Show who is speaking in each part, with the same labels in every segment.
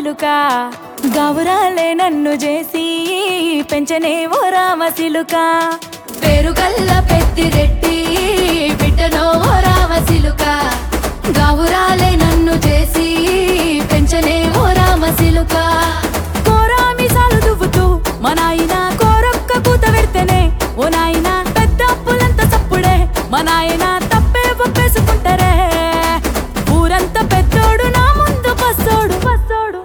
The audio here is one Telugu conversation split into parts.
Speaker 1: సిలుక గౌరాలే నన్ను చేసి పెంచనే ఓ రామ సిలుక
Speaker 2: పేరుగల్ల పెద్దిరెడ్డి బిడ్డనో రామసిలుక గౌరాలే నన్ను చేసి పెంచనే ఓ రామసిలుక
Speaker 1: కోరామిసాలు దువ్వుతూ మా నాయన కోరొక్క కూత పెడితేనే ఓ నాయన పెద్ద అప్పులంత సప్పుడే మా నాయన తప్పే ఒప్పేసుకుంటారే ఊరంతా పెద్దోడు నా ముందు బస్సోడు బస్సోడు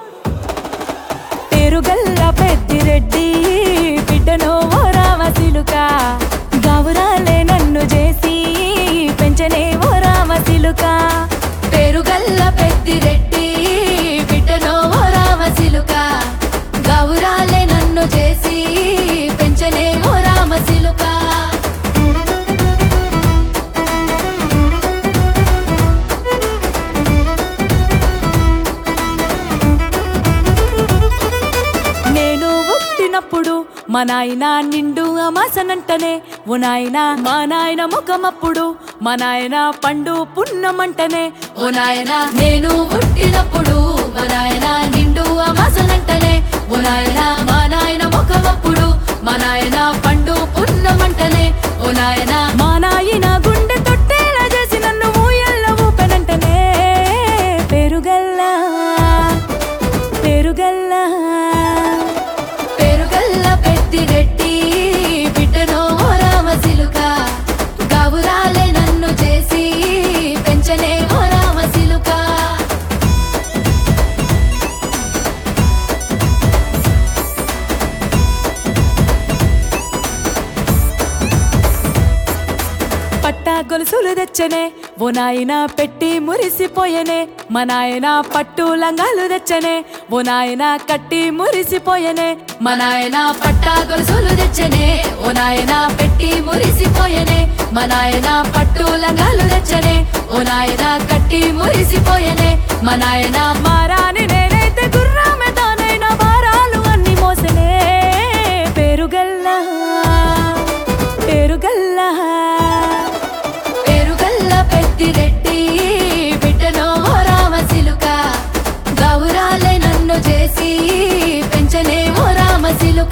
Speaker 1: పేరుగల్ల పెద్దిరెడ్డి బిడ్డనో ఓ రామసిలుక గౌరాలే నన్ను చేసి పెంచనే ఓ రామసిలుక
Speaker 2: పేరుగల్ల పెద్దిరెడ్డి బిడ్డనో రామసిలుక గౌరాలే నన్ను చేసి పెంచనే ఓ రామసిలుక
Speaker 1: నేను పుట్టినప్పుడు మా నాయన నిండు అమాసనంటనే ఓ నాయన మా నాయన ముఖమప్పుడు మా నాయన పండు పున్నమంటనే
Speaker 2: ఓ నాయన నేను పుట్టినప్పుడు మా నాయన నిండు అమాసనంటనే ఓ నాయన మా నాయన ముఖమప్పుడు మా నాయన పండు పున్నమంటనే ఓ నాయన
Speaker 1: మా నాయన గుండె తొట్టేలా చేసి నన్ను ఊయల్ల ఊపెనంటనే పెరుగల్లా పెరుగల్లా
Speaker 2: పేరుగల్ల పెద్దిరెడ్డి బిడ్డనో రామసిలుక గౌరాలే నన్ను చేసి పెంచనే ఓ రామసిలుక
Speaker 1: పట్టా గొలుసులు తెచ్చనే ఓ నాయన పెట్టి మురిసిపోయనే మా నాయన పట్టు లంగాలు తెచ్చనే ఓ నాయన కట్టి మురిసిపోయనే
Speaker 2: మా నాయన పట్టా గొలుసులు తెచ్చనే ఓ నాయన పెట్టి మురిసిపోయనే మా నాయన పట్టు లంగాలు తెచ్చనే ఓ నాయన కట్టి మురిసిపోయనే మా నాయన
Speaker 1: మారాని నేనైతే గుర్రామె తానైనా భారాలు అన్ని మోసనే పేరుగల్లా పేరుగల్లా
Speaker 2: పేరుగల్ల పెద్దిరెడ్డి బిడ్డనో రామసిలుక గౌరాలే నన్ను చేసి పెంచనే ఓ రామసిలుక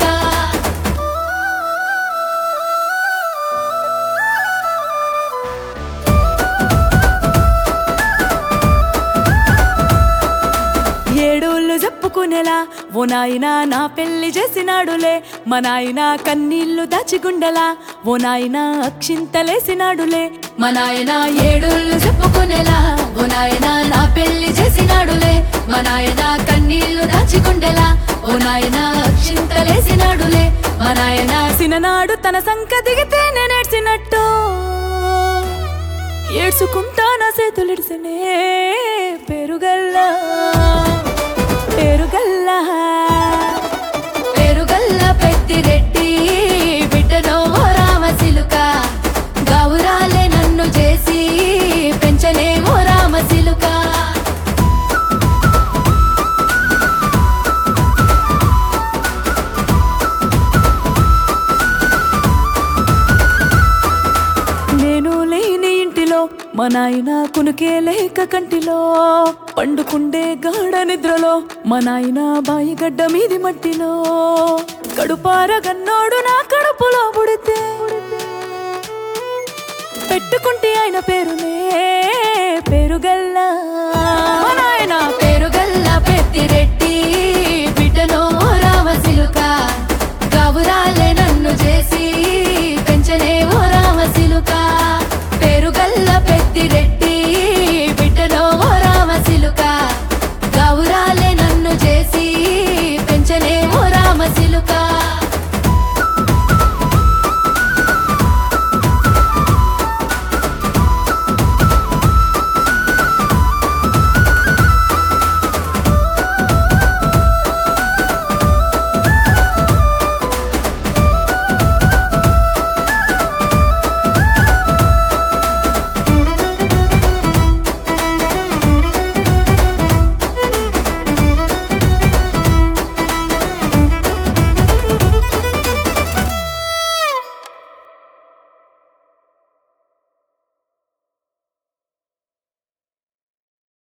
Speaker 1: ఏడోళ్ళు చెప్పుకునేలా ఓ నాయన నా పెళ్లి చేసినాడులే మా నాయన కన్నీళ్లు దాచిగుండెలా ఓ నాయన అక్షింతలేసినాడులే
Speaker 2: మా నాయన ఏడుళ్ళు చెప్పుకునేలా ఓ నాయన నా పెళ్లి చేసినాడులే మా నాయన కన్నీళ్లు దాచికుండేలా ఓ నాయన చింతలేసినాడులే మా నాయన
Speaker 1: సిననాడు తన సంక దిగితే నేనేడ్చినట్టు ఏడ్చుకుంటా నా చేతులిడిసినే పెరుగల్లా పెరుగల్లా
Speaker 2: పేరుగల్ల పెద్దిరెడ్డి బిడ్డనో రామసిలుక గౌరాలే నన్ను చేసి పెంచనే ఓ రామసిలుక
Speaker 1: నేను లేని ఇంటిలో మా నాయన కునుకే లేక కంటిలో పండుకుండే గాఢ నిద్రలో మా నాయన బాయి గడ్డ మీది మట్టిలో కడుపార గన్నోడు నా కడుపులో పుడితే పెట్టుకుంటే ఆయన పేరునే పేరుగల్లా మా నాయన